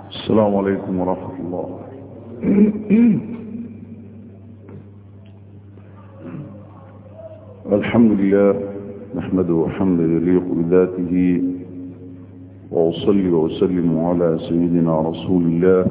السلام عليكم ورحمة الله الحمد لله نحمده حمدا يليق بذاته وأصلي وأسلم على سيدنا رسول الله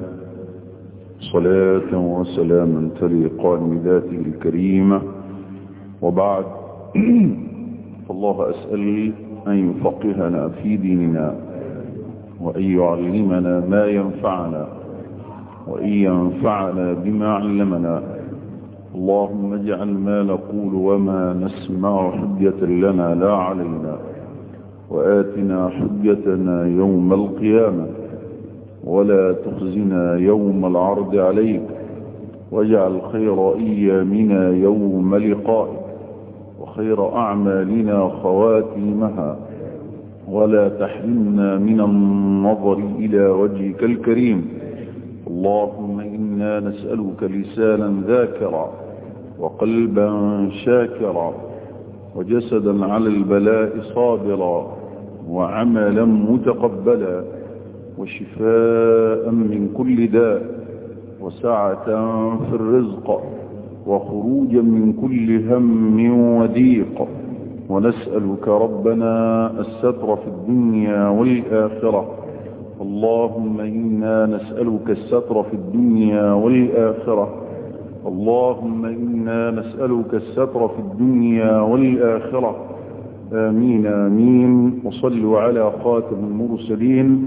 صلاة وسلاما تليقان بذاته الكريمة وبعد فالله أسأل أن يفقهنا في ديننا وأن يعلمنا ما ينفعنا وأن ينفعنا بما علمنا اللهم اجعل ما نقول وما نسمع حجة لنا لا علينا وآتنا حجتنا يوم القيامة ولا تخزنا يوم العرض عليك واجعل خير أيامنا يوم لقائك وخير أعمالنا خواتيمها ولا تحرمنا من النظر إلى وجهك الكريم اللهم إنا نسألك لسانا ذاكرا وقلبا شاكرا وجسدا على البلاء صابرا وعملا متقبلا وشفاء من كل داء وسعة في الرزق وخروجا من كل هم وضيق ونسألك ربنا الستر في الدنيا والآخرة اللهم إنا نسألك الستر في الدنيا والآخرة اللهم إنا نسألك الستر في الدنيا والآخرة آمين آمين وصلوا على خاتم المرسلين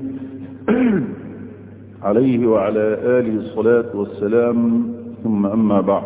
عليه وعلى آله الصلاة والسلام ثم أما بعد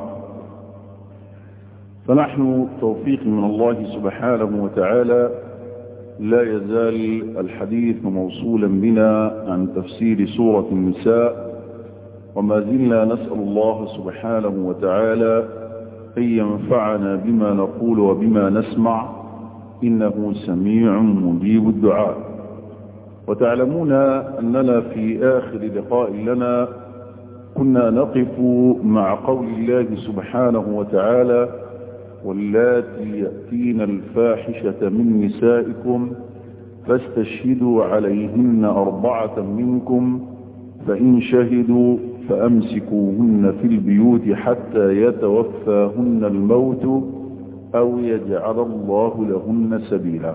فنحن توفيق من الله سبحانه وتعالى لا يزال الحديث موصولا بنا عن تفسير سورة النساء وما زلنا نسأل الله سبحانه وتعالى أن ينفعنا بما نقول وبما نسمع إنه سميع مجيب الدعاء وتعلمون أننا في آخر لقاء لنا كنا نقف مع قول الله سبحانه وتعالى واللاتي يأتين الفاحشة من نسائكم فاستشهدوا عليهن أربعة منكم فإن شهدوا فأمسكوهن في البيوت حتى يتوفاهن الموت أو يجعل الله لهن سبيلا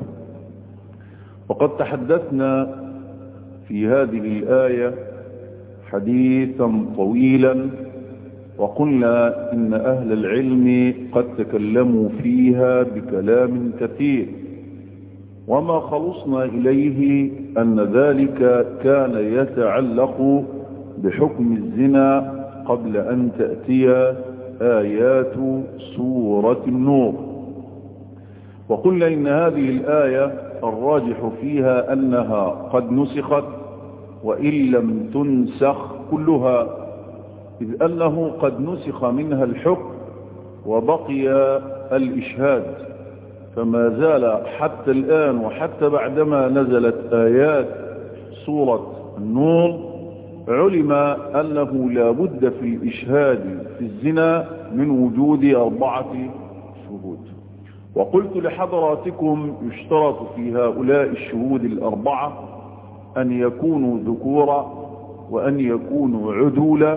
وقد تحدثنا في هذه الآية حديثا طويلا وقلنا إن أهل العلم قد تكلموا فيها بكلام كثير وما خلصنا إليه أن ذلك كان يتعلق بحكم الزنا قبل أن تأتي آيات سورة النور وقلنا إن هذه الآية الراجح فيها أنها قد نسخت وإن لم تنسخ كلها إذ أنه قد نسخ منها الحكم وبقي الإشهاد فما زال حتى الآن وحتى بعدما نزلت آيات سورة النور علم أنه لا بد في الإشهاد في الزنا من وجود أربعة شهود وقلت لحضراتكم يشترط في هؤلاء الشهود الأربعة أن يكونوا ذكورا وأن يكونوا عدولا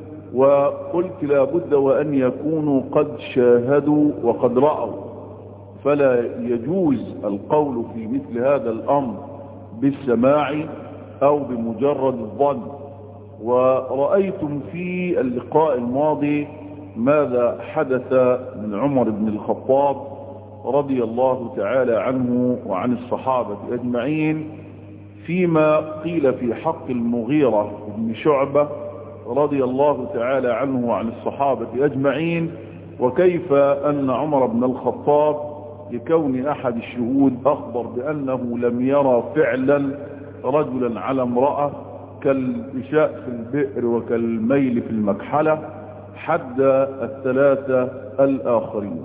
وقلت لا بد وأن يكونوا قد شاهدوا وقد رأوا فلا يجوز القول في مثل هذا الأمر بالسماع أو بمجرد الظن ورأيتم في اللقاء الماضي ماذا حدث من عمر بن الخطاب رضي الله تعالى عنه وعن الصحابة أجمعين فيما قيل في حق المغيرة بن شعبة رضي الله تعالى عنه وعن الصحابة أجمعين وكيف أن عمر بن الخطاب لكون أحد الشهود أخبر بأنه لم يرى فعلا رجلا على امرأة كالإشاء في البئر وكالميل في المكحلة حد الثلاثة الآخرين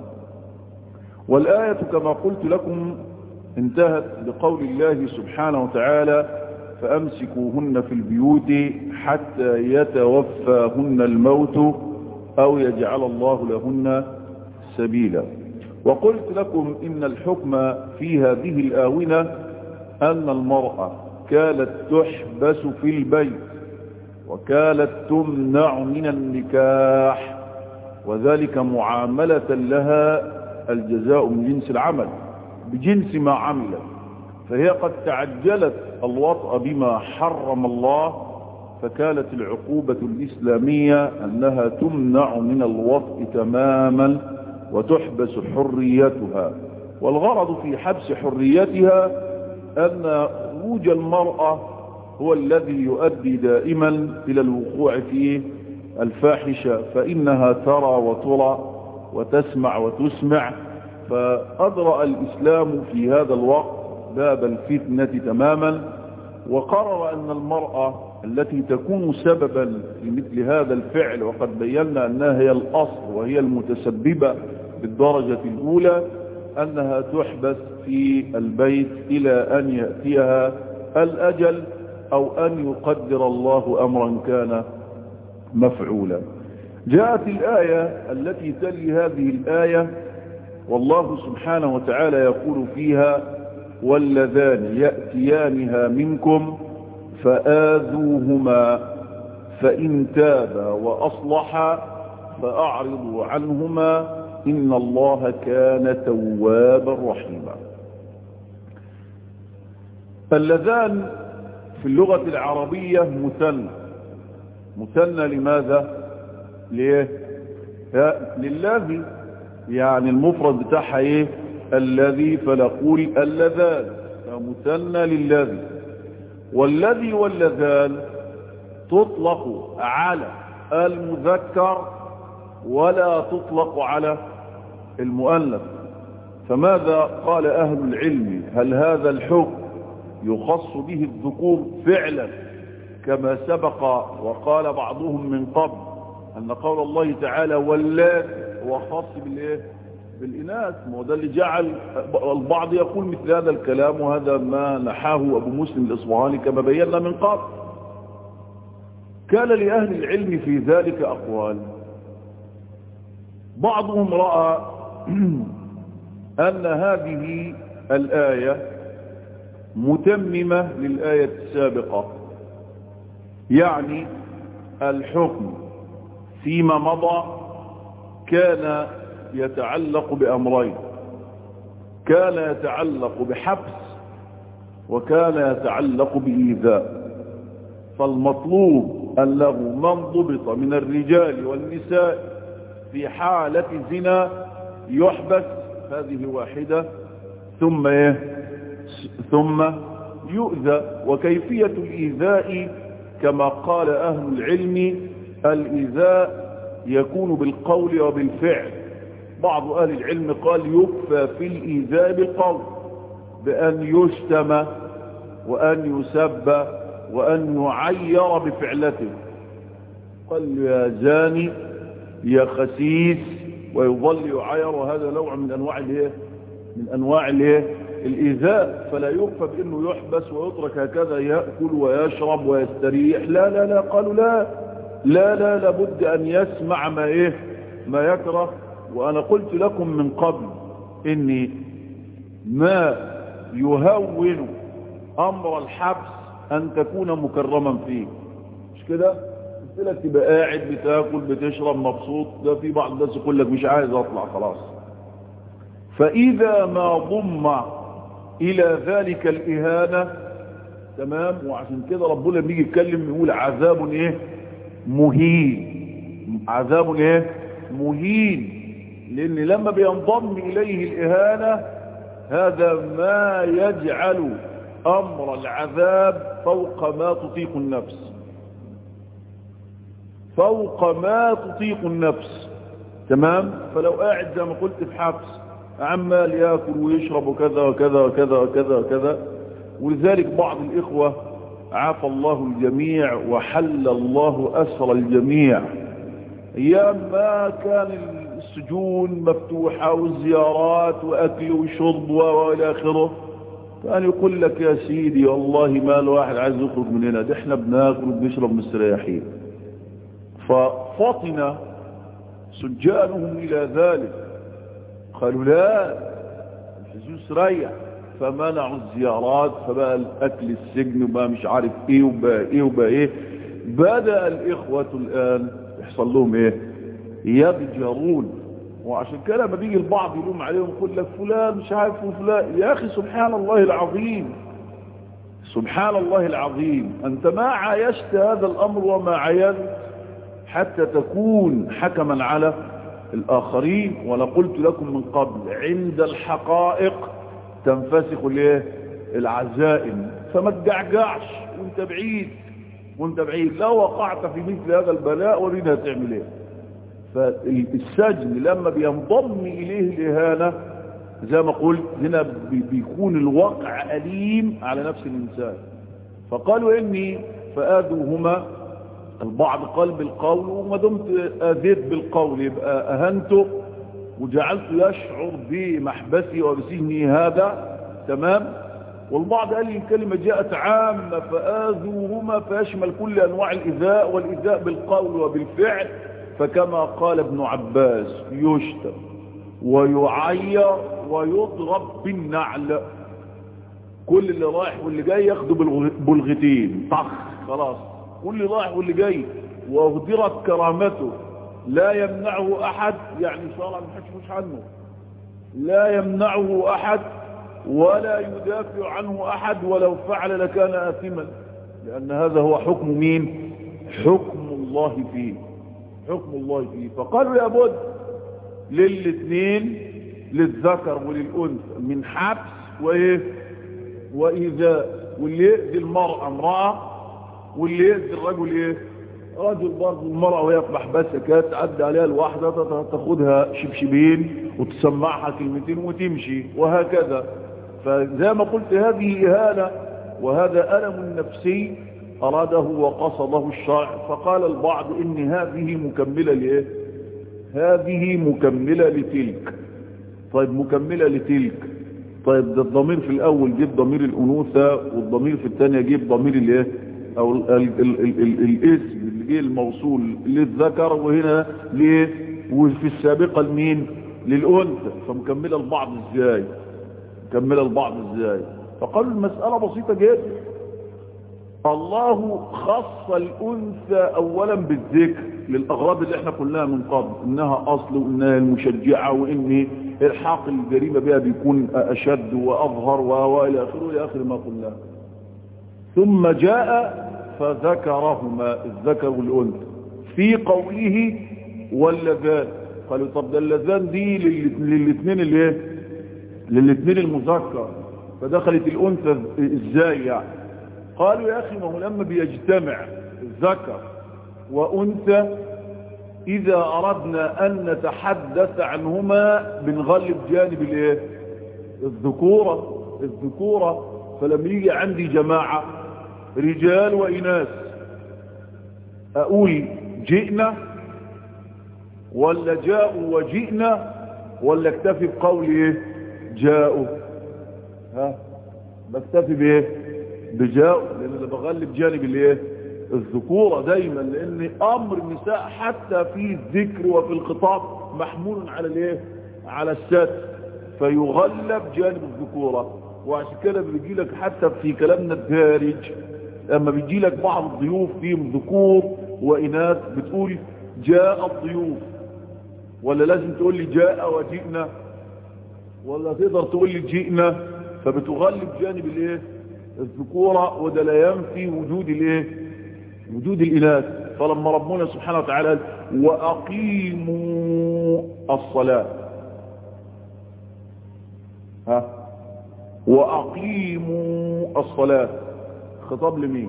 والآية كما قلت لكم انتهت بقول الله سبحانه وتعالى فأمسكوهن في البيوت حتى يتوفاهن الموت أو يجعل الله لهن سبيلا وقلت لكم إن الحكم في هذه الآونة أن المرأة كانت تحبس في البيت وكانت تمنع من النكاح وذلك معاملة لها الجزاء من جنس العمل بجنس ما عملت فهي قد تعجلت الوطأ بما حرم الله فكانت العقوبة الإسلامية أنها تمنع من الوطء تماما وتحبس حريتها والغرض في حبس حريتها أن خروج المرأة هو الذي يؤدي دائما إلى الوقوع في الفاحشة فإنها ترى وترى وتسمع وتسمع فأدرأ الإسلام في هذا الوقت باب الفتنة تماما وقرر أن المرأة التي تكون سببا في مثل هذا الفعل وقد بينا أنها هي الأصل وهي المتسببة بالدرجة الأولى أنها تحبس في البيت إلى أن يأتيها الأجل أو أن يقدر الله أمرا كان مفعولا جاءت الآية التي تلي هذه الآية والله سبحانه وتعالى يقول فيها واللذان يأتيانها منكم فآذوهما فإن تابا وأصلحا فأعرضوا عنهما إن الله كان توابا رحيما اللذان في اللغة العربية مثنى مثنى لماذا ليه للذي يعني المفرد بتاعها ايه الذي فنقول اللذان مثنى للذي والذي واللذان تطلق على المذكر ولا تطلق على المؤنث فماذا قال أهل العلم هل هذا الحكم يخص به الذكور فعلا كما سبق وقال بعضهم من قبل أن قول الله تعالى واللات هو خاص بالإيه بالإناث ما هو ده اللي جعل البعض يقول مثل هذا الكلام وهذا ما نحاه أبو مسلم الإصبهاني كما بينا من قبل كان لأهل العلم في ذلك أقوال بعضهم رأى أن هذه الآية متممة للآية السابقة يعني الحكم فيما مضى كان يتعلق بأمرين كان يتعلق بحبس وكان يتعلق بإيذاء فالمطلوب أنه من ضبط من الرجال والنساء في حالة زنا يحبس هذه واحدة ثم إيه ثم يؤذى وكيفية الإيذاء كما قال أهل العلم الإيذاء يكون بالقول وبالفعل بعض أهل العلم قال يكفى في الإيذاء بالقول بأن يشتم وأن يسب وأن يعير بفعلته قال يا زاني يا خسيس ويظل يعير هذا نوع من أنواع الايه من أنواع الايه الإيذاء فلا يكفى بأنه يحبس ويترك هكذا يأكل ويشرب ويستريح لا لا لا قالوا لا لا لا لابد أن يسمع ما إيه ما يكره وأنا قلت لكم من قبل إني ما يهون أمر الحبس أن تكون مكرما فيه مش كده قلت لك تبقى قاعد بتاكل بتشرب مبسوط ده في بعض الناس يقول لك مش عايز اطلع خلاص فإذا ما ضم إلى ذلك الإهانة تمام وعشان كده ربنا بيجي يتكلم يقول عذاب إيه مهين عذاب إيه مهين لأن لما بينضم إليه الإهانة هذا ما يجعل أمر العذاب فوق ما تطيق النفس فوق ما تطيق النفس تمام فلو قاعد زي ما قلت في حبس عمال ياكل ويشرب وكذا وكذا وكذا وكذا وكذا ولذلك بعض الإخوة عافى الله الجميع وحل الله أسر الجميع أيام ما كان السجون مفتوحة والزيارات وأكل وشرب وإلى آخره كان يقول لك يا سيدي والله ما الواحد عايز يخرج من هنا ده احنا بناكل وبنشرب مستريحين ففطن سجانهم إلى ذلك قالوا لا الحجوز ريح فمنعوا الزيارات فبقى الأكل السجن وبقى مش عارف ايه وبقى ايه وبقى ايه بدأ الإخوة الآن يحصل لهم إيه يضجرون وعشان كده لما بيجي البعض يلوم عليهم يقول لك فلان مش عارف فلان يا أخي سبحان الله العظيم سبحان الله العظيم أنت ما عايشت هذا الأمر وما عايزت حتى تكون حكما على الآخرين ولا قلت لكم من قبل عند الحقائق تنفسخ الايه العزائم فما تجعجعش وانت بعيد وانت بعيد لو وقعت في مثل هذا البلاء ورينا هتعمل ايه فالسجن لما بينضم اليه الاهانه زي ما قلت هنا بيكون الوقع أليم على نفس الإنسان فقالوا إني فآذوهما البعض قال بالقول وما دمت آذيت بالقول يبقى أهنته وجعلت يشعر بمحبسي وبسجني هذا تمام والبعض قال لي الكلمة جاءت عامة فآذوهما فيشمل كل أنواع الإذاء والإذاء بالقول وبالفعل فكما قال ابن عباس يشتم ويعير ويضرب بالنعل كل اللي رايح واللي جاي ياخدوا بلغتين طخ خلاص كل اللي رايح واللي جاي واغدرت كرامته لا يمنعه احد يعني شرعا ما حدش عنه لا يمنعه احد ولا يدافع عنه احد ولو فعل لكان اثما لان هذا هو حكم مين حكم الله فيه حكم الله فيه فقالوا لابد للاثنين للذكر وللأنثى من حبس وإيه وإيذاء واللي يأذي المرأة امرأة واللي يأذي الرجل إيه رجل برضه المرأة وهي في محبسة كانت تعدي عليها الواحدة تاخدها شبشبين وتسمعها كلمتين وتمشي وهكذا فزي ما قلت هذه إهانة وهذا ألم نفسي أراده وقصده الشرع فقال البعض إن هذه مكملة لإيه هذه مكملة لتلك طيب مكملة لتلك طيب ده الضمير في الأول جيب ضمير الأنوثة والضمير في الثانية جيب ضمير الايه أو ال ال ال ال ال الاسم اللي جه الموصول للذكر وهنا ليه وفي السابقة لمين للأنثى فمكملة البعض ازاي مكملة البعض ازاي فقالوا المسألة بسيطة جدا الله خص الأنثى أولا بالذكر للأغراض اللي احنا قلناها من قبل إنها أصل وإنها المشجعة وإن إلحاق الجريمة بها بيكون أشد وأظهر وإلى آخره إلى آخر ما قلناه ثم جاء فذكرهما الذكر والأنثى في قوله واللذان قالوا طب ده اللذان دي للاثنين اللي ايه للاثنين المذكر فدخلت الأنثى ازاي يعني قالوا يا أخي ما هو لما بيجتمع الذكر وأنثى إذا أردنا أن نتحدث عنهما بنغلب جانب الايه الذكورة الذكورة فلما يجي عندي جماعة رجال وإناث أقول جئنا ولا جاءوا وجئنا ولا اكتفي بقول ايه جاءوا ها بكتفي بايه بجاءوا لان انا بغلب جانب الايه الذكورة دايما لان امر النساء حتى في الذكر وفي الخطاب محمول على الايه على الستر فيغلب جانب الذكورة وعشان كده بيجي لك حتى في كلامنا الدارج لما بيجي لك بعض الضيوف فيهم ذكور واناث بتقول جاء الضيوف ولا لازم تقول لي جاء وجئنا ولا تقدر تقول لي جئنا فبتغلب جانب الايه الذكورة وده لا ينفي وجود الايه وجود الاناث فلما ربنا سبحانه وتعالى قال واقيموا الصلاة ها واقيموا الصلاة خطاب لمين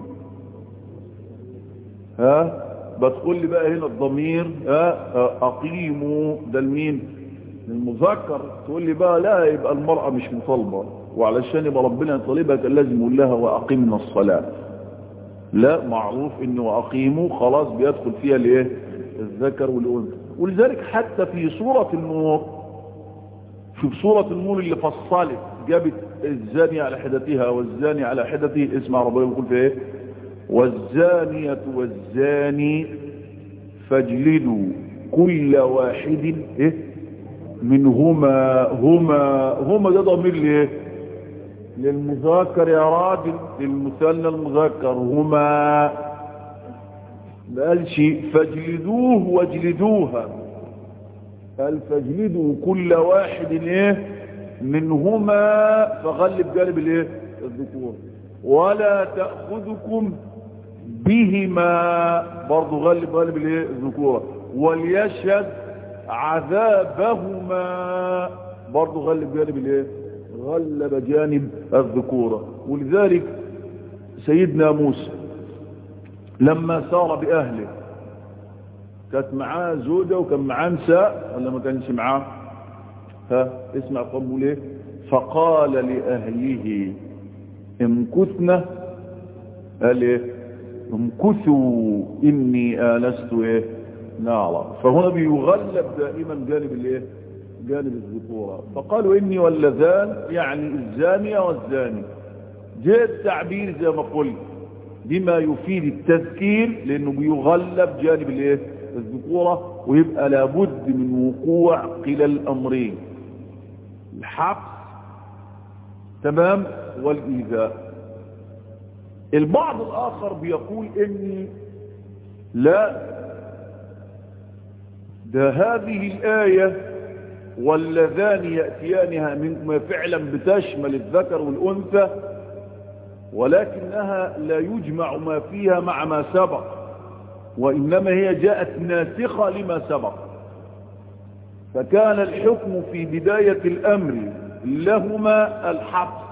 ها بتقول لي بقى هنا الضمير ها اقيموا ده لمين للمذكر تقول لي بقى لا يبقى المرأة مش مطالبة وعلشان يبقى ربنا يطالبها كان لازم يقول لها واقمنا الصلاة لا معروف انه واقيموا خلاص بيدخل فيها الايه الذكر والانثى ولذلك حتى في سورة النور شوف سورة النور اللي فصلت جابت الزانية على حدتها والزاني على حدته اسمع ربنا يقول في ايه والزانية والزاني فاجلدوا كل واحد ايه منهما هما هما ده ضمير ليه للمذكر يا راجل للمثنى المذكر هما ما قالش فاجلدوه واجلدوها قال فاجلدوا كل واحد ايه منهما فغلب جانب الايه الذكور ولا تأخذكم بهما برضو غلب غالب الايه الذكورة وليشهد عذابهما برضو غلب جانب الايه غلب جانب الذكورة ولذلك سيدنا موسى لما سار بأهله كانت معاه زوجة وكان معاه نساء ولا ما كانش معاه ها اسمع قوله ليه فقال لأهله امكثنا قال ايه امكثوا اني آنست ايه نارا فهنا بيغلب دائما جانب الايه جانب الذكورة فقالوا اني واللذان يعني الزانية والزاني جاء التعبير زي ما قلت بما يفيد التذكير لانه بيغلب جانب الايه الذكورة ويبقى لابد من وقوع كلا الامرين الحبس تمام والايذاء البعض الاخر بيقول اني لا ده هذه الايه واللذان ياتيانها منكم فعلا بتشمل الذكر والانثى ولكنها لا يجمع ما فيها مع ما سبق وإنما هي جاءت ناسخة لما سبق فكان الحكم في بداية الأمر لهما الحبس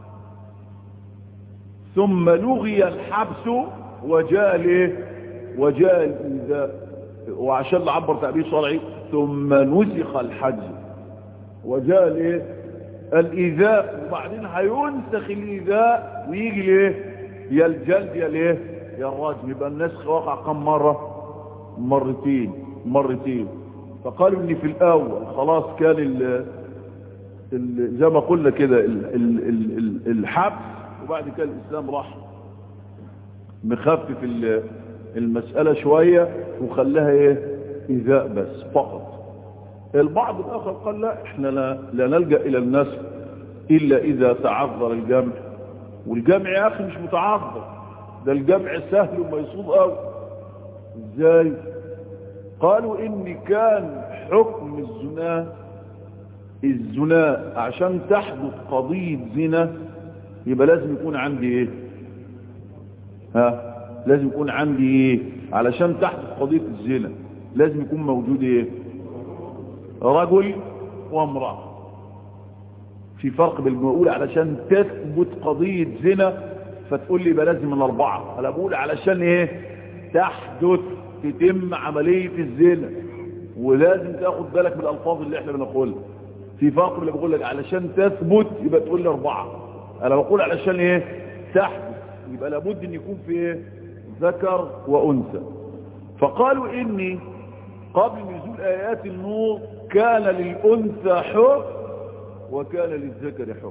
ثم لغي الحبس وجاء ليه وجاء الإيذاء وعشان نعبر تعبير شرعي ثم نسخ الحج وجاء ليه الإيذاء وبعدين هينسخ الإيذاء ويجي ليه يا الجلد يا ليه يا الرجم يبقى النسخ وقع كم مرة مرتين مرتين فقالوا ان في الاول خلاص كان ال ال زي ما قلنا كده ال ال ال ال الحبس وبعد كده الاسلام راح مخفف المسألة شوية وخلاها ايه ايذاء بس فقط البعض الاخر قال لا احنا لا, لا نلجأ الى النسخ الا اذا تعذر الجمع والجمع يا اخي مش متعذر ده الجمع سهل وميسود قوي ازاي قالوا ان كان حكم الزنا الزنا عشان تحدث قضية زنا يبقى لازم يكون عندي ايه ها لازم يكون عندي ايه علشان تحدث قضية الزنا لازم يكون موجود ايه رجل وامرأة في فرق بين بقول علشان تثبت قضية زنا فتقول لي يبقى لازم من أربعة أنا بقول علشان إيه تحدث تتم عملية الزنا ولازم تاخد بالك من الألفاظ اللي احنا بنقولها في فرق اللي بقول لك علشان تثبت يبقى تقول لي أربعة أنا بقول علشان إيه تحدث يبقى لابد أن يكون في إيه ذكر وأنثى فقالوا إني قبل نزول آيات النور كان للأنثى حكم وكان للذكر حكم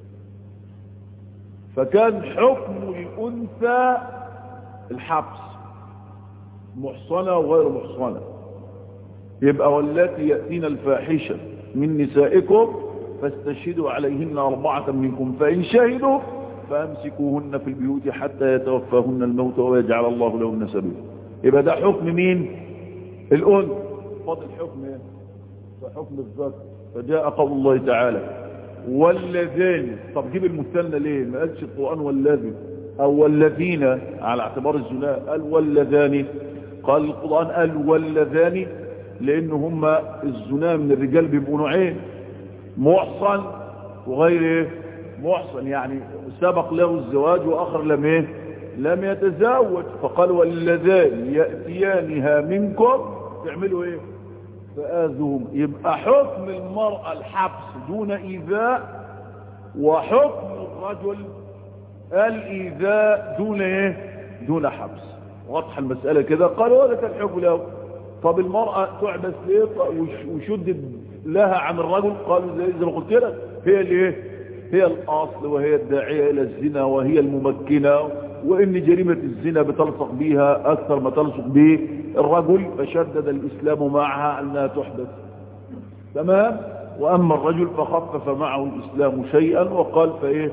فكان حكم الأنثى الحبس محصنة وغير محصنة يبقى والتي يأتين الفاحشة من نسائكم فاستشهدوا عليهن أربعة منكم فإن شهدوا فأمسكوهن في البيوت حتى يتوفاهن الموت ويجعل الله لهن سبيلا يبقى ده حكم مين الأنثى فضل حكم ايه فحكم الذكر فجاء قول الله تعالى والذين طب جيب المثنى ليه ما قالش القرآن والذي او والذين على اعتبار الزنا قال والذان قال القرآن قال والذان لان هم الزنا من الرجال بيبقوا نوعين محصن وغير ايه محصن يعني سبق له الزواج واخر لم ايه لم يتزوج فقال والذان يأتيانها منكم تعملوا ايه فآذوهم يبقى حكم المرأة الحبس دون إيذاء وحكم الرجل الإيذاء دون إيه دون حبس واضح المسألة كده قالوا هذا كان حكم له طب المرأة تعبس ليه وشدد لها عن الرجل قالوا زي زي ما قلت لك هي الايه هي الأصل وهي الداعية إلى الزنا وهي الممكنة وإن جريمة الزنا بتلصق بها أكثر ما تلصق به الرجل فشدد الإسلام معها أنها تحدث تمام وأما الرجل فخفف معه الإسلام شيئا وقال فإيه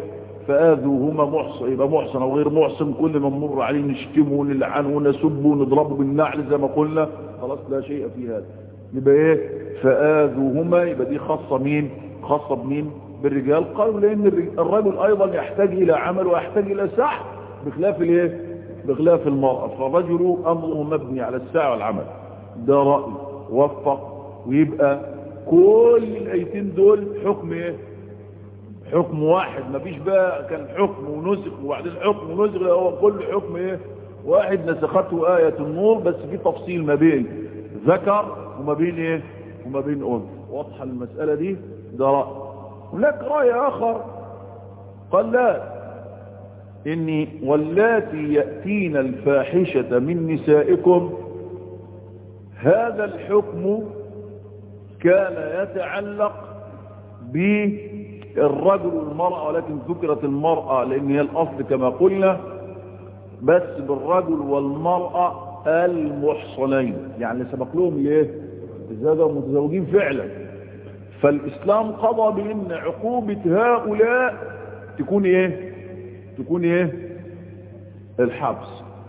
فآذوهما محصن يبقى محصن أو غير محصن كل ما نمر عليه نشتمه ونلعنه ونسبه ونضربه بالنعل زي ما قلنا خلاص لا شيء في هذا يبقى ايه فآذوهما يبقى دي خاصة مين خاصة بمين بالرجال قالوا لأن الرجل أيضا يحتاج إلى عمل ويحتاج إلى سعي بخلاف الايه بخلاف المرأة فالرجل أمره مبني على السعي والعمل ده رأي وفق ويبقى كل الايتين دول حكم ايه حكم واحد مفيش بقى كان حكم ونسخ وبعدين حكم ونسخ هو كل حكم ايه واحد نسخته آية النور بس في تفصيل ما بين ذكر وما بين ايه وما بين انثى واضحة المسألة دي ده رأي هناك رأي اخر قال لا اني واللاتي يأتين الفاحشة من نسائكم هذا الحكم كان يتعلق بالرجل والمرأة ولكن ذكرت المرأة لان هي الاصل كما قلنا بس بالرجل والمرأة المحصنين يعني سبق لهم ليه الزوجة متزوجين فعلا فالاسلام قضى بان عقوبة هؤلاء تكون ايه تكون ايه الحبس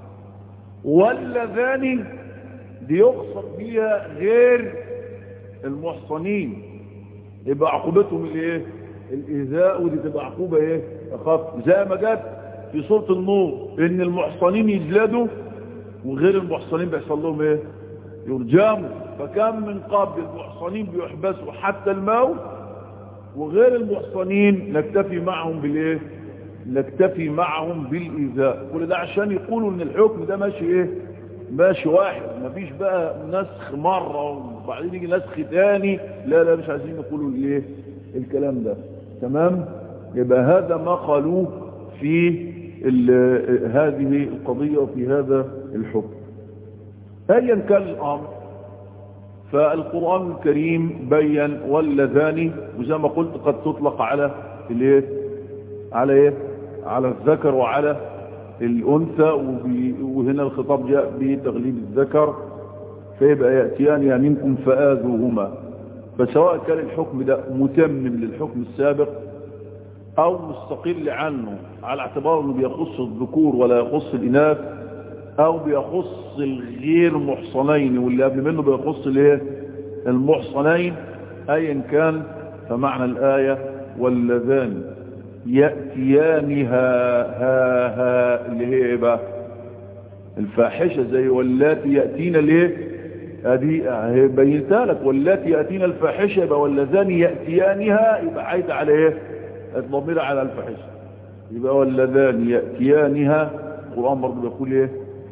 واللذان دي يقصد بيها غير المحصنين يبقى عقوبتهم الايه الايذاء ودي تبقى عقوبة ايه اخف زي ما جت في سورة النور ان المحصنين يجلدوا وغير المحصنين بيحصل لهم ايه يرجموا فكم من قبل المحصنين بيحبسوا حتى الموت وغير المحصنين نكتفي معهم بالايه نكتفي معهم بالايذاء كل ده عشان يقولوا ان الحكم ده ماشي ايه ماشي واحد مفيش بقى نسخ مرة وبعدين يجي نسخ تاني لا لا مش عايزين يقولوا الايه الكلام ده تمام يبقى هذا ما قالوه في هذه القضية وفي هذا الحكم ايا كان الامر فالقرآن الكريم بين واللذان وزي ما قلت قد تطلق على الايه على ايه على الذكر وعلى الانثى وهنا الخطاب جاء بتغليب الذكر فيبقى يأتيان منكم فآذوهما فسواء كان الحكم ده متمم للحكم السابق او مستقل عنه على اعتبار انه بيخص الذكور ولا يخص الاناث او بيخص الغير محصنين واللي قبل منه بيخص الايه المحصنين ايا كان فمعنى الايه واللذان ياتيانها ها ها اللي هي ايه بقى الفاحشه زي واللاتي ياتينا ليه ادي بينتها لك واللاتي ياتينا الفاحشه يبقى واللذان ياتيانها يبقى عايد على ايه الضمير على الفاحشه يبقى واللذان ياتيانها القران برضه بيقول ايه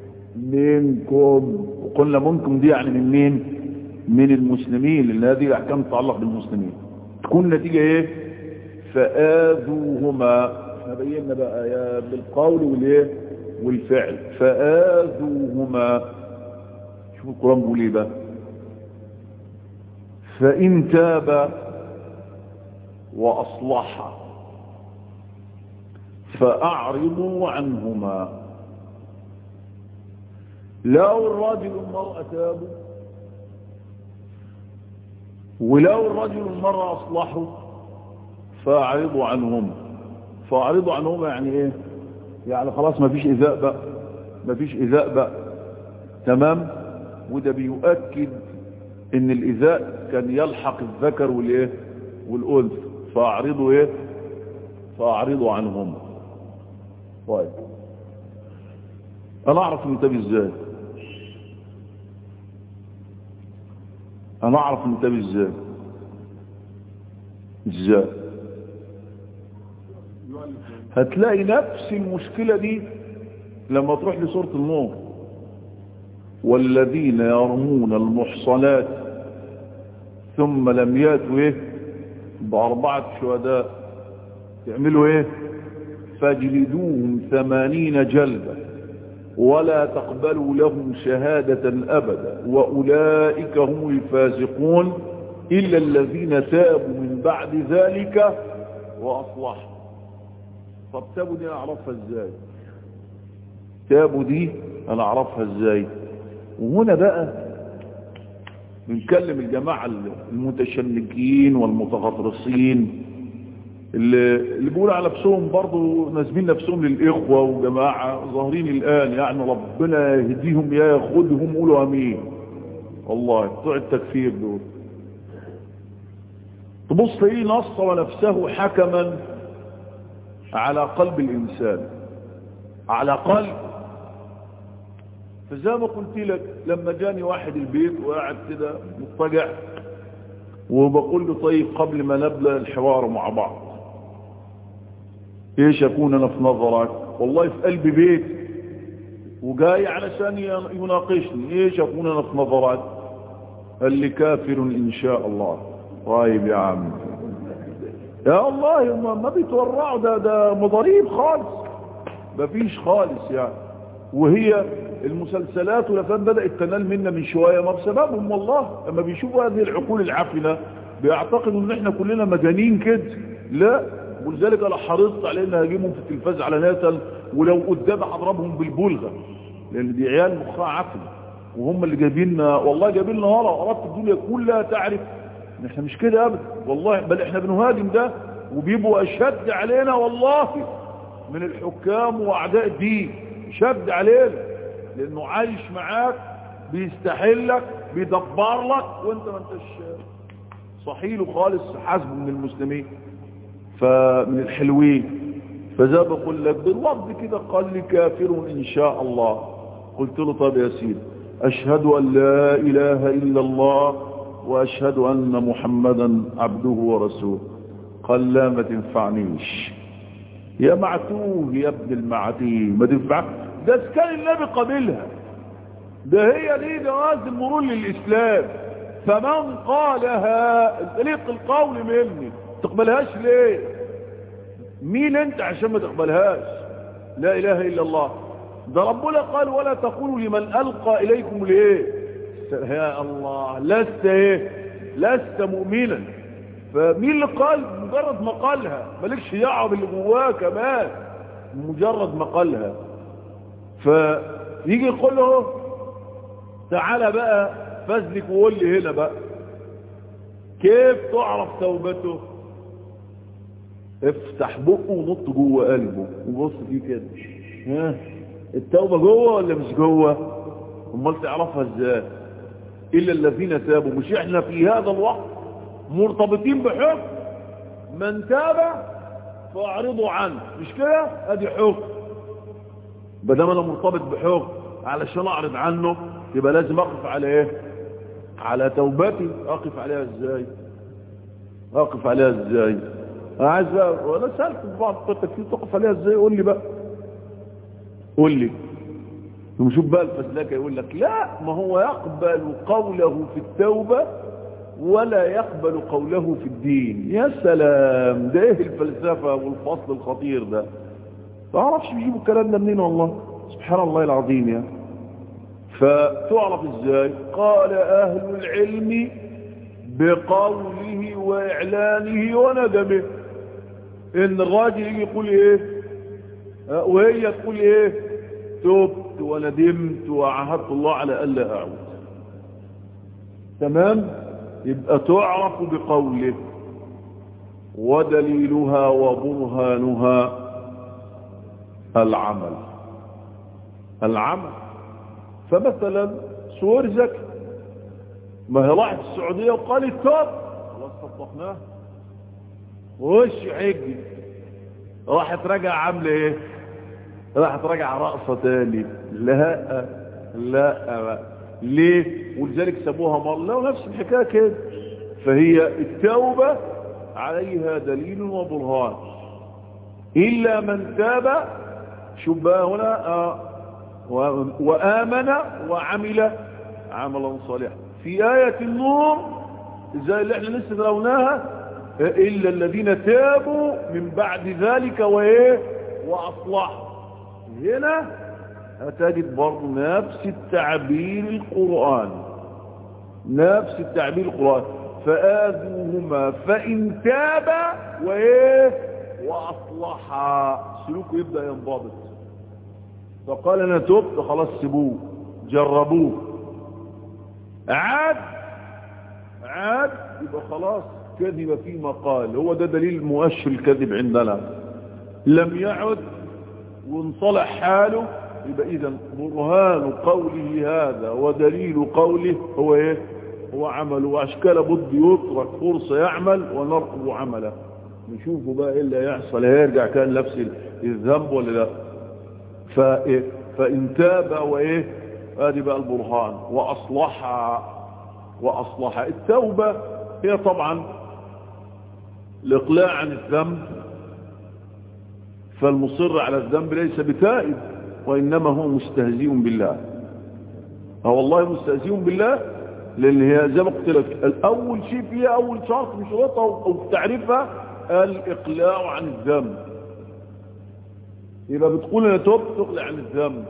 منكم وقلنا منكم دي يعني من مين من المسلمين لان هذه الاحكام تتعلق بالمسلمين تكون نتيجه ايه فآذوهما احنا بينا بقى يا بالقول والايه والفعل فآذوهما شوفوا القرآن بيقول ايه بقى فإن تاب وأصلح فأعرضوا عنهما لو الرجل والمرأة تابوا ولو الرجل والمرأة أصلحوا فاعرضوا عنهم فاعرضوا عنهم يعني ايه يعني خلاص ما فيش ايذاء بقى ما فيش ايذاء بقى تمام وده بيؤكد ان الايذاء كان يلحق الذكر والايه والانثى فاعرضوا ايه فاعرضوا عنهم طيب انا اعرف انتبه ازاي انا اعرف انتبه ازاي ازاي هتلاقي نفس المشكلة دي لما تروح لسورة النور والذين يرمون المحصنات ثم لم ياتوا ايه بأربعة شهداء يعملوا ايه فاجلدوهم ثمانين جلدة ولا تقبلوا لهم شهادة أبدا وأولئك هم الفاسقون إلا الذين تابوا من بعد ذلك وأصلحوا طب تابوا دي انا اعرفها ازاي تابوا دي انا اعرفها ازاي وهنا بقى بنكلم الجماعة المتشنجين والمتغطرسين اللي, اللي بيقول على نفسهم برضه ناسبين نفسهم للإخوة وجماعة ظاهرين الآن يعني ربنا يهديهم يا ياخدهم قولوا أمين والله بتوع التكفير دول تبص تلاقيه نصر نفسه حكما على قلب الإنسان على قلب فزي ما قلت لك لما جاني واحد البيت وقاعد كده مضطجع وبقول له طيب قبل ما نبدأ الحوار مع بعض ايش اكون انا في نظرك والله في قلب بيت وجاي علشان يناقشني ايش اكون انا في نظرك قال لي كافر ان شاء الله طيب يا عم يا الله ما بيتورعوا ده ده مضاريب خالص مفيش خالص يعني وهي المسلسلات والافلام بدات تنال منا من شويه ما بسببهم والله لما بيشوفوا هذه العقول العافنه بيعتقدوا ان احنا كلنا مجانين كده لا ولذلك انا حرصت على ان هجيبهم في التلفاز على ناسا ولو قدامي هضربهم بالبلغه لان دي عيال مخها عفن وهم اللي جايبين والله جايبين لنا ورا اردت الدنيا كلها تعرف ان احنا مش كده ابدا والله بل احنا بنهاجم ده وبيبقوا اشد علينا والله من الحكام واعداء الدين شد علينا لانه عايش معاك بيستحلك بيدبر لك وانت ما انتش صحيله خالص حسبه من المسلمين فمن الحلوين فزي بقول لك بالوضع كده قال لي كافر ان شاء الله قلت له طب يا سيدي اشهد ان لا اله الا الله واشهد ان محمدا عبده ورسوله قال لا ما تنفعنيش يا معتوه يا ابن المعتيه ما تنفع ده كان النبي قابلها ده هي دي جواز المرور للاسلام فمن قالها طريق القول مني تقبلهاش ليه مين انت عشان ما تقبلهاش لا اله الا الله ده ربنا قال ولا تقولوا لمن القى اليكم ليه يا الله لست ايه لست مؤمنا فمين اللي قال مجرد ما قالها مالكش دعوه باللي جواه كمان مجرد ما قالها فيجي يقول له تعالى بقى فازلك وقول لي هنا بقى كيف تعرف توبته افتح بقه ونط جوه قلبه وبص فيه كده ها التوبه جوه ولا مش جوه امال تعرفها ازاي الا الذين تابوا مش احنا في هذا الوقت مرتبطين بحكم من تاب فاعرضوا عنه مش كده ادي حكم بدل انا مرتبط بحكم علشان اعرض عنه يبقى لازم اقف على ايه على توبتي اقف عليها ازاي اقف عليها ازاي انا عايز بقى وانا سالت في بعض التكفير تقف عليها ازاي قول لي بقى قول لي شوف بقى الفسلاكه يقول لك لا ما هو يقبل قوله في التوبه ولا يقبل قوله في الدين يا سلام ده ايه الفلسفه والفصل الخطير ده ما اعرفش بيجيبوا الكلام ده منين والله سبحان الله العظيم يا فتعرف ازاي قال اهل العلم بقوله واعلانه وندمه ان الراجل يجي يقول ايه وهي تقول ايه تبت وندمت وعهدت الله على الا اعود تمام يبقى تعرف بقوله ودليلها وبرهانها العمل العمل فمثلا سور زكي ما هي راحت السعودية وقالت توب خلاص طبقناها وش حجي راحت راجع عامله ايه راحت راجع رقصة تاني لا لا ليه ولذلك سموها مرة نفس الحكاية كده فهي التوبة عليها دليل وبرهان إلا من تاب شبه هنا آه وآمن وعمل عملا صالحا في آية النور زي اللي احنا لسه تروناها إلا الذين تابوا من بعد ذلك وإيه وأصلحوا هنا هتجد برضه نفس التعبير القرآن نفس التعبير القرآن فآذوهما فإن تابا وإيه وأصلحا سلوكه يبدأ ينضبط فقال أنا تبت خلاص سيبوه جربوه عاد عاد يبقى خلاص كذب فيما قال هو ده دليل مؤشر الكذب عندنا لم يعد وانصلح حاله يبقى اذا برهان قوله هذا ودليل قوله هو ايه هو عمله واشكال بد يترك فرصة يعمل ونرقب عمله نشوفه بقى ايه اللي هيحصل هيرجع كان نفس الذنب ولا لا فإيه فإن تاب وإيه ادي بقى البرهان وأصلح وأصلح التوبة هي طبعا الإقلاع عن الذنب فالمصر على الذنب ليس بتائب وإنما هو مستهزئ بالله هو والله مستهزئ بالله لأن هي زي ما قلت لك الأول شيء فيها أول شرط من شروطها أو تعريفها الإقلاع عن الذنب يبقى بتقول أنا توب تقلع عن الذنب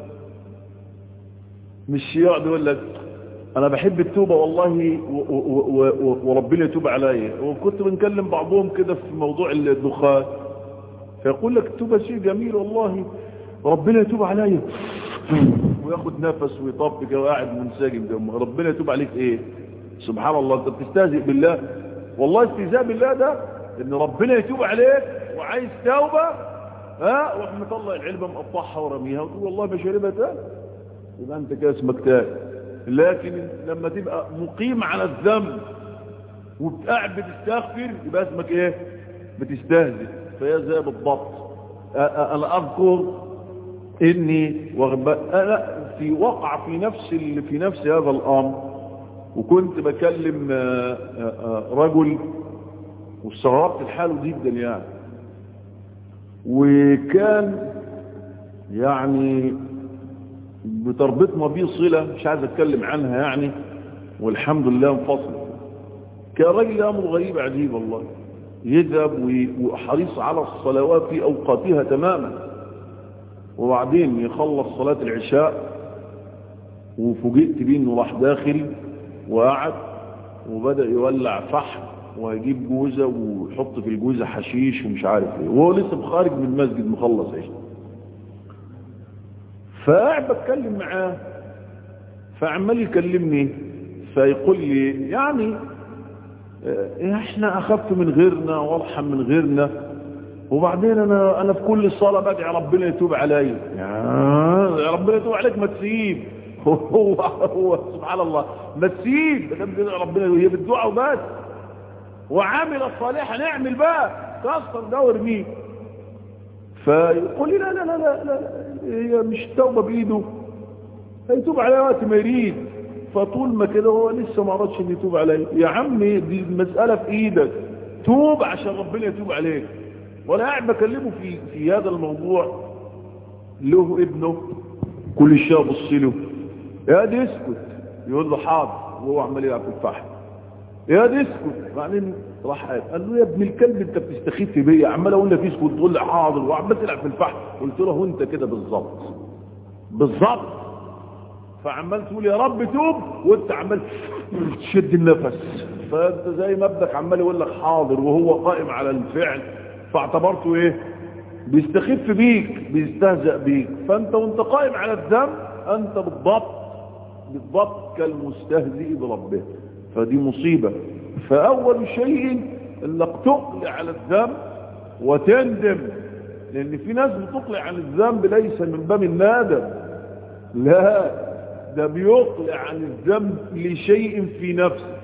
مش يقعد يقول لك أنا بحب التوبة والله وربنا يتوب عليا وكنت بنكلم بعضهم كده في موضوع الدخان فيقول لك التوبة شيء جميل والله ربنا يتوب عليا وياخد نفس ويطبق وقاعد منسجم جنبه ربنا يتوب عليك ايه سبحان الله انت بتستهزئ بالله والله استهزاء بالله ده ان ربنا يتوب عليك وعايز توبه ها روح مطلع العلبه مقطعها ورميها وتقول والله ما شربها تاني يبقى انت كده اسمك تاني لكن لما تبقى مقيم على الذنب وبتقعد بتستغفر يبقى اسمك ايه بتستهزئ فهي زي بالضبط انا اذكر اني وغب... انا في وقع في نفس ال... في نفس هذا الامر وكنت بكلم رجل واستغربت الحال جدا يعني وكان يعني بتربطنا بيه صلة مش عايز اتكلم عنها يعني والحمد لله انفصل كان راجل امر غريب عجيب والله يذهب وحريص على الصلوات في اوقاتها تماما وبعدين يخلص صلاة العشاء وفوجئت بيه انه راح داخل وقعد وبدأ يولع فحم وهيجيب جوزة ويحط في الجوزة حشيش ومش عارف ايه وهو لسه خارج من المسجد مخلص عشاء فقاعد بتكلم معاه فعمال يكلمني فيقول لي يعني احنا اخف من غيرنا وارحم من غيرنا وبعدين انا انا في كل صلاه بدعي ربنا يتوب عليا يا ربنا يتوب عليك ما تسيب هو هو سبحان الله ما تسيب ربنا هي بالدعاء وبس وعامل الصالحه نعمل بقى كسر دور مين فيقول لي لا لا لا لا, لا هي مش توبه بايده هيتوب على وقت ما يريد فطول ما كده هو لسه ما عرضش ان يتوب عليه يا عمي دي المسألة في ايدك توب عشان ربنا يتوب عليك وانا قاعد بكلمه في في هذا الموضوع له ابنه كل شويه ابص له يا دي اسكت يقول له حاضر وهو عمال يلعب في الفحم يا دي اسكت بعدين راح قال قال له يا ابن الكلب انت بتستخف بيا عمال اقول لك اسكت تقول لي حاضر وعمال تلعب في الفحم قلت له هو انت كده بالظبط بالظبط فعمال تقول يا رب توب وانت عمال تشد النفس فانت زي ما ابنك عمال يقول لك حاضر وهو قائم على الفعل فاعتبرته ايه بيستخف بيك بيستهزأ بيك فانت وانت قائم على الذنب انت بالضبط بالضبط كالمستهزئ بربه فدي مصيبة فاول شيء انك تقلع على الذنب وتندم لان في ناس بتقلع عن الذنب ليس من باب النادم لا ده بيقلع عن الذنب لشيء في نفسه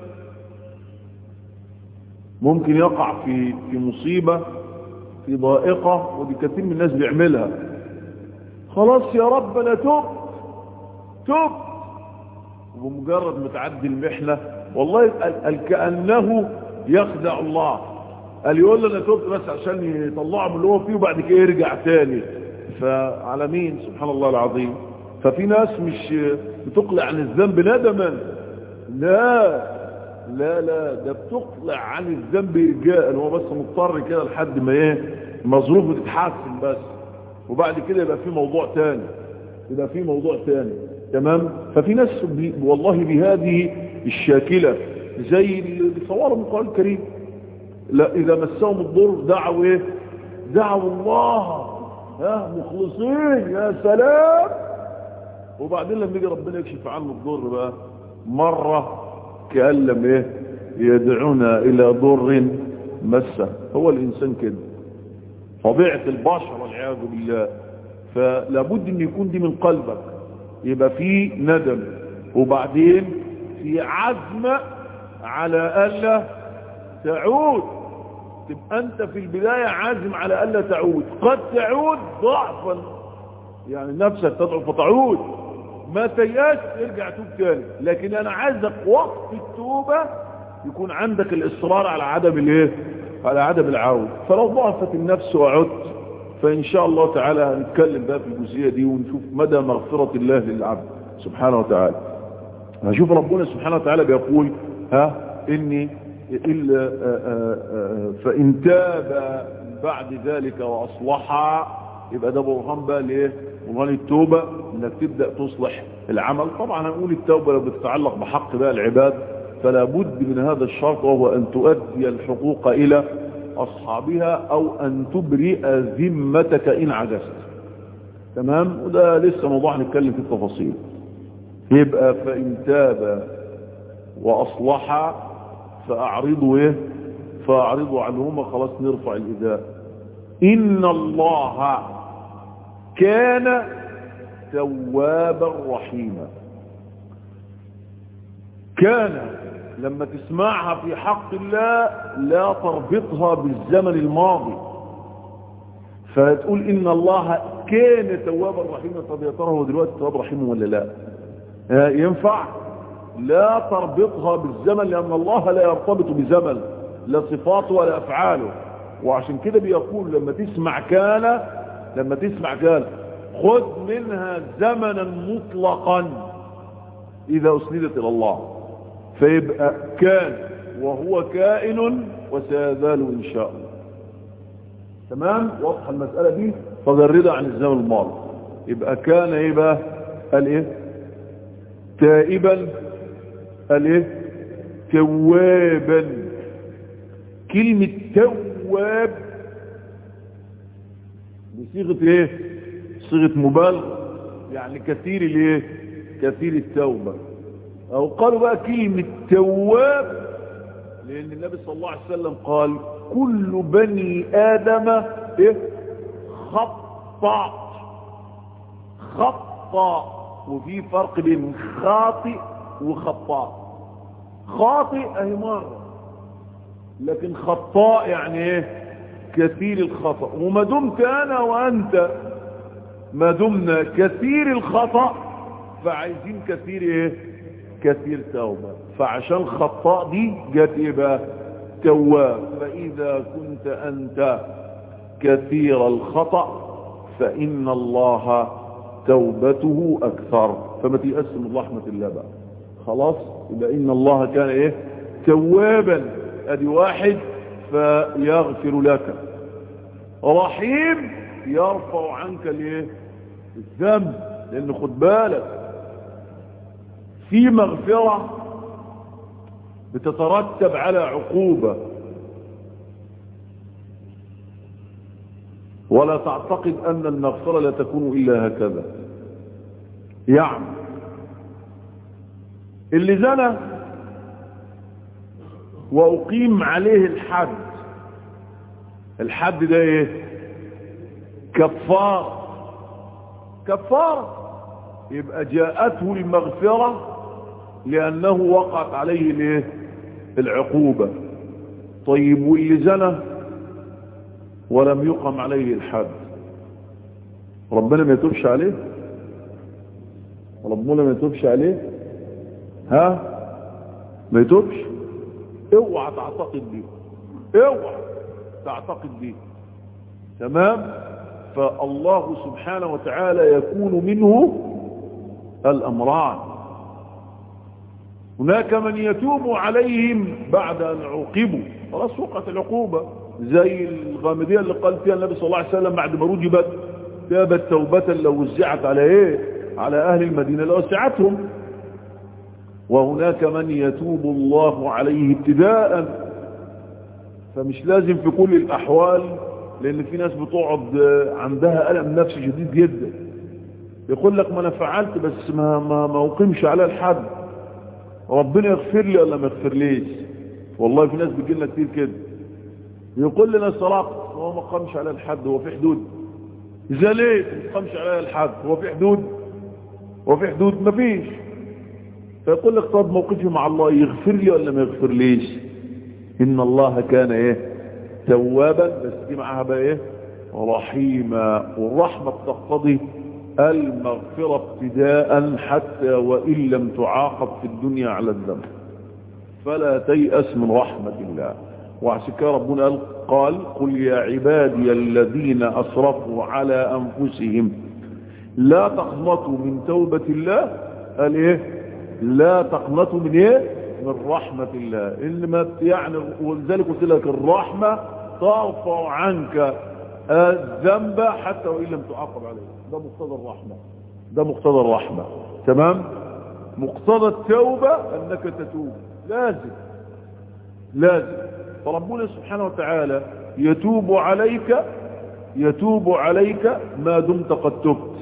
ممكن يقع في في مصيبة في ضائقة ودي كثير من الناس بيعملها خلاص يا رب انا تب تب وبمجرد ما تعدي المحنة والله قال كأنه يخدع الله قال يقول له انا تبت بس عشان يطلعه من اللي هو فيه وبعد كده يرجع تاني فعلى مين سبحان الله العظيم ففي ناس مش بتقلع عن الذنب ندما لا لا لا ده بتقلع عن الذنب رجاء هو بس مضطر كده لحد ما ايه مظروفه تتحسن بس وبعد كده يبقى في موضوع تاني يبقى في موضوع تاني تمام ففي ناس بي والله بهذه الشاكلة زي اللي صوروا من القرآن الكريم لا اذا مسهم الضر دعوا ايه دعوا الله ها مخلصين يا سلام وبعدين لما يجي ربنا يكشف عنه الضر بقى مرة كأن لم ايه يدعونا الى ضر مسه هو الانسان كده طبيعة البشر والعياذ بالله فلابد ان يكون دي من قلبك يبقى في ندم وبعدين في عزم على الا تعود تبقى انت في البداية عازم على الا تعود قد تعود ضعفا يعني نفسك تضعف فتعود ما تياس ارجع توب تاني لكن انا عايزك وقت التوبة يكون عندك الاصرار على عدم الايه على عدم العود فلو ضعفت النفس وعدت فان شاء الله تعالى هنتكلم بقى في الجزئيه دي ونشوف مدى مغفره الله للعبد سبحانه وتعالى هشوف ربنا سبحانه وتعالى بيقول ها اني إلا فان تاب بعد ذلك واصلح يبقى ده برهان بقى ليه برهان التوبه انك تبدا تصلح العمل طبعا هنقول التوبه لو بتتعلق بحق بقى العباد فلا بد من هذا الشرط وهو أن تؤدي الحقوق إلى أصحابها أو أن تبرئ ذمتك إن عجزت تمام وده لسه موضوع نتكلم في التفاصيل يبقى فإن تاب وأصلح فأعرضوا إيه فأعرضوا عنهما خلاص نرفع الإداء إن الله كان توابا رحيما كان لما تسمعها في حق الله لا تربطها بالزمن الماضي فتقول ان الله كان توابا رحيما طب يا ترى هو دلوقتي تواب رحيم ولا لا ينفع لا تربطها بالزمن لان الله لا يرتبط بزمن لا صفاته ولا افعاله وعشان كده بيقول لما تسمع كان لما تسمع كان خذ منها زمنا مطلقا اذا اسندت الى الله فيبقى كان وهو كائن وسيزال ان شاء الله تمام واضح المسألة دي فجردها عن الزمن الماضي يبقى كان ايه بقى قال ايه تائبا قال ايه توابا كلمة تواب بصيغة ايه صيغة مبالغة يعني كثير الايه كثير التوبة او قالوا بقى كلمة تواب لان النبي صلى الله عليه وسلم قال كل بني ادم ايه خطأ خطأ وفي فرق بين خاطئ وخطاء خاطئ اهي مرة لكن خطاء يعني ايه كثير الخطأ وما دمت انا وانت ما دمنا كثير الخطأ فعايزين كثير ايه كثير توبة فعشان خطاء دي جت ايه بقى تواب فاذا كنت انت كثير الخطأ فان الله توبته اكثر فما تيأس من رحمة الله بقى خلاص يبقى ان الله كان ايه توابا ادي واحد فيغفر لك رحيم يرفع عنك الايه الذنب لان خد بالك في مغفرة بتترتب على عقوبة ولا تعتقد أن المغفرة لا تكون إلا هكذا يعني اللي زنى وأقيم عليه الحد الحد ده ايه كفار كفار يبقى جاءته المغفرة لأنه وقعت عليه الايه العقوبة طيب واللي زنى ولم يقم عليه الحد ربنا ما يتوبش عليه ربنا ما يتوبش عليه ها ما يتوبش اوعى تعتقد دي اوعى تعتقد دي تمام فالله سبحانه وتعالى يكون منه الأمران هناك من يتوب عليهم بعد أن عوقبوا خلاص وقعت العقوبة زي الغامدية اللي قال فيها النبي صلى الله عليه وسلم بعد ما رجبت تابت توبة لو وزعت على ايه على اهل المدينة لوسعتهم وهناك من يتوب الله عليه ابتداء فمش لازم في كل الاحوال لان في ناس بتقعد عندها ألم نفسي شديد جدا يقول لك ما انا فعلت بس ما ما ما اقيمش على الحد ربنا يغفر لي ولا ما يغفر ليش والله في ناس بيجي لنا كتير كده يقول لنا الصلاة هو ما قامش عليها الحد هو في حدود إذا ليه ما قامش عليها الحد هو في حدود هو في حدود ما فيش فيقول لك طب موقفي مع الله يغفر لي ولا ما يغفر ليش إن الله كان إيه توابا بس دي معاها بقى إيه رحيما والرحمة تقتضي المغفرة ابتداء حتى وإن لم تعاقب في الدنيا على الذنب فلا تيأس من رحمة الله وعشان كده ربنا قال قال قل يا عبادي الذين أسرفوا على أنفسهم لا تقنطوا من توبة الله قال إيه لا تقنطوا من إيه من رحمة الله إنما يعني ولذلك قلت لك الرحمة ترفع عنك الذنب حتى وإن لم تعاقب عليه ده مقتضى الرحمة ده مقتضى الرحمة تمام مقتضى التوبة أنك تتوب لازم لازم فربنا سبحانه وتعالى يتوب عليك يتوب عليك ما دمت قد تبت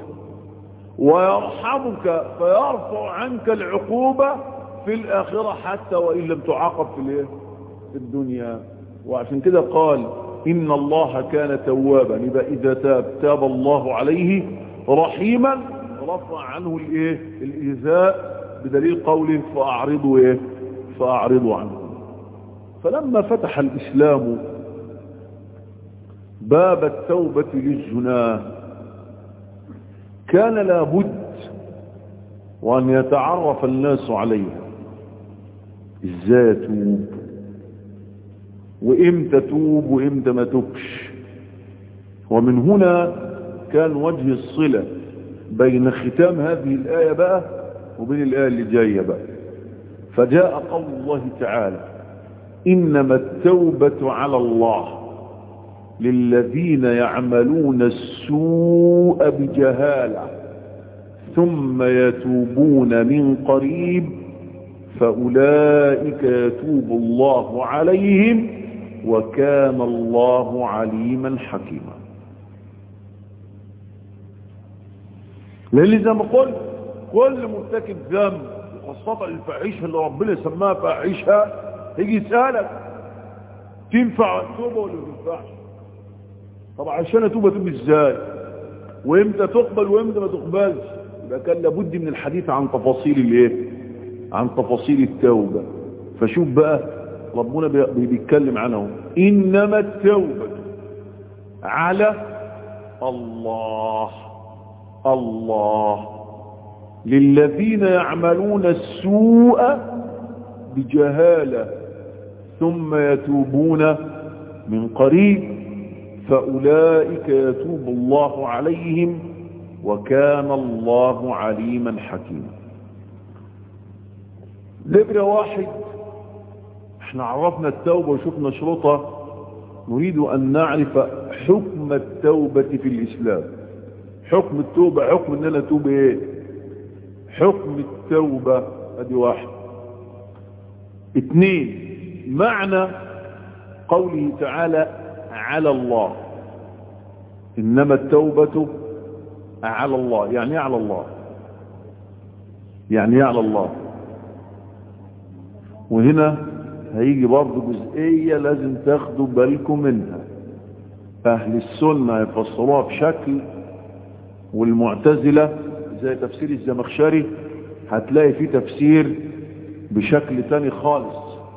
ويرحمك فيرفع عنك العقوبة في الآخرة حتى وإن لم تعاقب في الايه في الدنيا وعشان كده قال إن الله كان توابا يبقى إذا تاب تاب الله عليه رحيما رفع عنه الايه الإيذاء بدليل قوله فأعرضوا إيه فأعرضوا عنه فلما فتح الإسلام باب التوبة للزنا كان لابد وأن يتعرف الناس عليها ازاي توب وامتى توب وامتى ما توبش ومن هنا كان وجه الصلة بين ختام هذه الآية بقى وبين الآية اللي جاية بقى فجاء قول الله تعالى إنما التوبة على الله للذين يعملون السوء بجهالة ثم يتوبون من قريب فأولئك يتوب الله عليهم وكان الله عليما حكيما لأن زي ما قلت كل مرتكب ذنب وخاصة الفاحشة اللي ربنا سماها فاحشة يجي يسألك تنفع التوبة ولا ما تنفعش طبعا عشان اتوب اتوب ازاي وامتى تقبل وامتى ما تقبلش يبقى كان لابد من الحديث عن تفاصيل الايه عن تفاصيل التوبة فشوف بقى ربنا بيتكلم عنه انما التوبة على الله الله للذين يعملون السوء بجهالة ثم يتوبون من قريب فأولئك يتوب الله عليهم وكان الله عليما حكيما لبرة واحد احنا عرفنا التوبة وشفنا شروطها نريد أن نعرف حكم التوبة في الإسلام حكم التوبة حكم ان انا اتوب ايه حكم التوبة ادي واحد اثنين معنى قوله تعالى على الله انما التوبة على الله يعني ايه على الله يعني ايه على الله وهنا هيجي برضه جزئية لازم تاخدوا بالكم منها اهل السنة يفسروها بشكل والمعتزلة زي تفسير الزمخشري هتلاقي فيه تفسير بشكل تاني خالص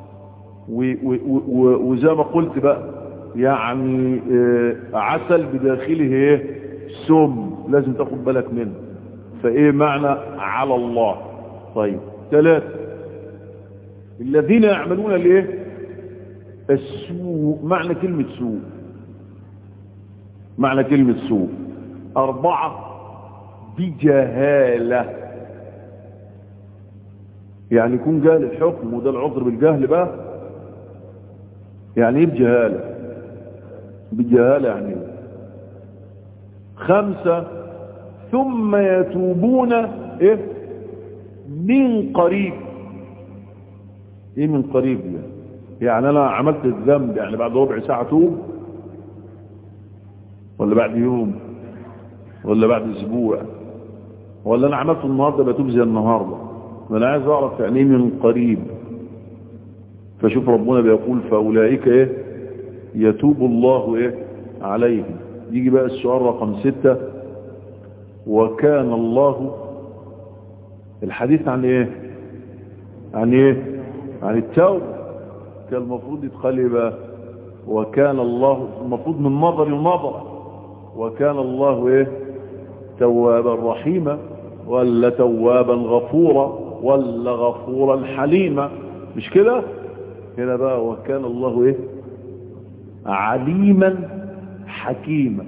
وزي ما قلت بقى يعني عسل بداخله ايه سم لازم تاخد بالك منه فايه معنى على الله طيب ثلاثة الذين يعملون الايه السوء معنى كلمة سوء معنى كلمة سوء أربعة بجهالة يعني يكون جاهل الحكم وده العذر بالجهل بقى يعني ايه بجهالة بجهالة يعني ايه خمسة ثم يتوبون ايه من قريب ايه من قريب يعني يعني انا عملت الذنب يعني بعد ربع ساعة توب ولا بعد يوم ولا بعد اسبوع ولا انا عملت النهارده بتوب زي النهارده ما انا عايز اعرف يعني ايه من قريب فشوف ربنا بيقول فأولئك إيه يتوب الله إيه عليهم يجي بقى السؤال رقم ستة وكان الله الحديث عن إيه عن إيه عن التوبة كان المفروض يتخلي بقى وكان الله المفروض من نظر لنظر وكان الله إيه توابا رحيما ولا توابا غفورا ولا غفورا حليما مش كده هنا بقى وكان الله ايه عليما حكيما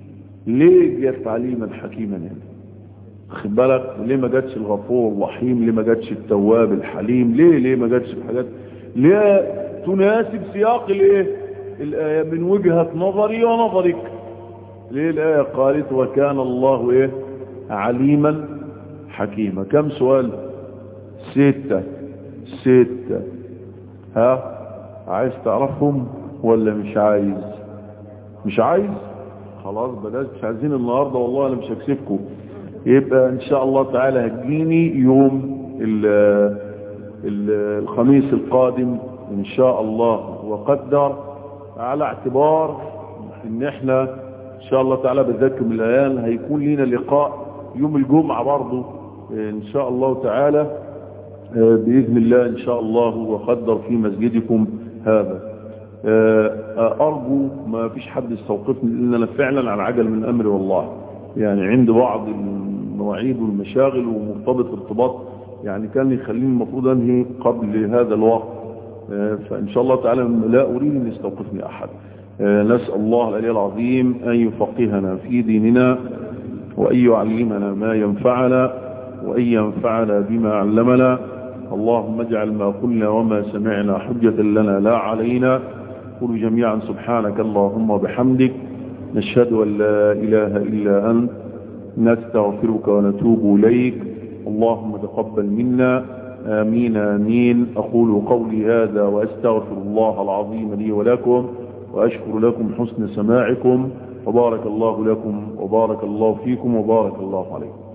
ليه جت عليما حكيما هنا خد بالك ليه ما جاتش الغفور الرحيم ليه ما جاتش التواب الحليم ليه ليه ما جاتش الحاجات ليه تناسب سياق الايه الايه من وجهه نظري ونظرك ليه الايه قالت وكان الله ايه عليما حكيما كم سؤال ستة ستة ها عايز تعرفهم ولا مش عايز مش عايز خلاص بلاش مش عايزين النهاردة والله انا مش هكسفكم يبقى ان شاء الله تعالى هتجيني يوم ال ال الخميس القادم ان شاء الله وقدر على اعتبار ان احنا ان شاء الله تعالى بذكر من الايام هيكون لنا لقاء يوم الجمعة برضو ان شاء الله تعالى بإذن الله إن شاء الله وقدر في مسجدكم هذا أرجو ما فيش حد يستوقفني لأن أنا فعلا على عجل من أمري والله يعني عند بعض المواعيد والمشاغل ومرتبط ارتباط يعني كان يخليني المفروض أنهي قبل هذا الوقت فإن شاء الله تعالى لا أريد أن يستوقفني أحد نسأل الله العلي العظيم أن يفقهنا في ديننا وأن يعلمنا ما ينفعنا وأن ينفعنا بما علمنا اللهم اجعل ما قلنا وما سمعنا حجة لنا لا علينا قل جميعا سبحانك اللهم وبحمدك نشهد أن لا إله إلا أنت نستغفرك ونتوب إليك اللهم تقبل منا آمين آمين أقول قولي هذا وأستغفر الله العظيم لي ولكم وأشكر لكم حسن سماعكم وبارك الله لكم وبارك الله فيكم وبارك الله عليكم